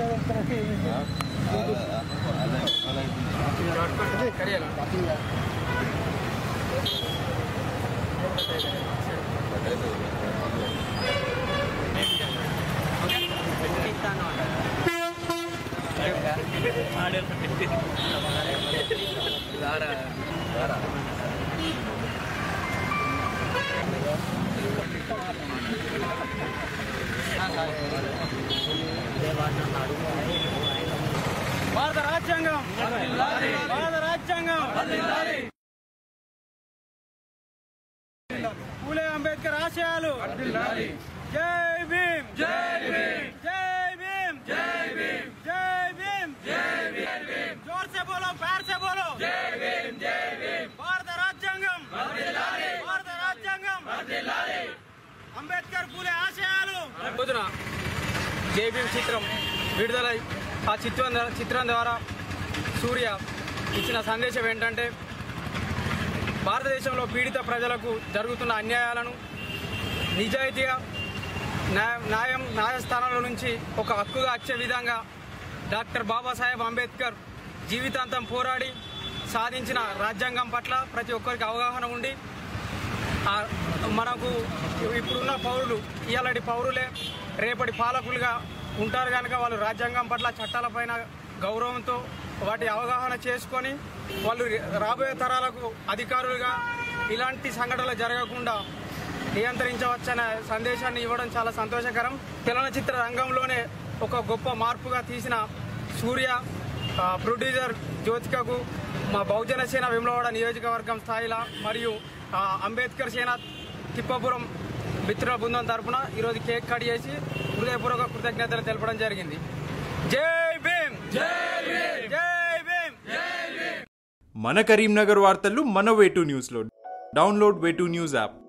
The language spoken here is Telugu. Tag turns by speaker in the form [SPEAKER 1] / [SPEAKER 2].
[SPEAKER 1] భారత రాజ్యాంగం భారత రాజ్యాంగం పూలే అంబేద్కర్ ఆశయాలు జై భీమ్ జై భీమ్ జై భీమ్ జై భీమ్ జై భీమ్ జై భీమ్ జోర్ సే బోలో ప్యార్ సే బోలో జై భీమ్ జై భీమ్ భారత రాజ్యాంగం భారత రాజ్యాంగం అంబేద్కర్ పూలే ఆశయాలు రోజున జై భీమ్ చిత్రం విడుదలై ఆ చిత్రం ద్వారా- చిత్రం ద్వారా సూర్య ఇచ్చిన సందేశం ఏంటంటే భారతదేశంలో పీడిత ప్రజలకు జరుగుతున్న అన్యాయాలను నిజాయితీగా న్యాయ న్యాయం న్యాయస్థానాల నుంచి ఒక హక్కుగా వచ్చే విధంగా డాక్టర్ బాబాసాహెబ్ అంబేద్కర్ జీవితాంతం పోరాడి సాధించిన రాజ్యాంగం పట్ల ప్రతి ఒక్కరికి అవగాహన ఉండి ఆ మనకు ఇప్పుడున్న పౌరులు ఇలాంటి పౌరులే రేపటి పాలకులుగా ఉంటారు కనుక వాళ్ళు రాజ్యాంగం పట్ల చట్టాలపైన గౌరవంతో వాటి అవగాహన చేసుకొని వాళ్ళు రాబోయే తరాలకు అధికారులుగా ఇలాంటి సంఘటనలు జరగకుండా నియంత్రించవచ్చనే సందేశాన్ని ఇవ్వడం చాలా సంతోషకరం చలనచిత్ర రంగంలోనే ఒక గొప్ప మార్పుగా తీసిన సూర్య ఆ, ప్రొడ్యూసర్ జ్యోతికకు మా బహుజన సేన విమలవాడ నియోజకవర్గం స్థాయిలో మరియు ఆ, అంబేద్కర్ సేన తిప్పపురం మిత్రుల బృందం తరపున ఈరోజు కేక్ కట్ చేసి హృదయపూర్వక కృతజ్ఞతలు తెలపడం జరిగింది జై భీమ్ జై భీమ్ జై భీమ్
[SPEAKER 2] మన కరీంనగర్ వార్తలు మన వేటు న్యూస్లో డౌన్లోడ్ వేటు న్యూస్ యాప్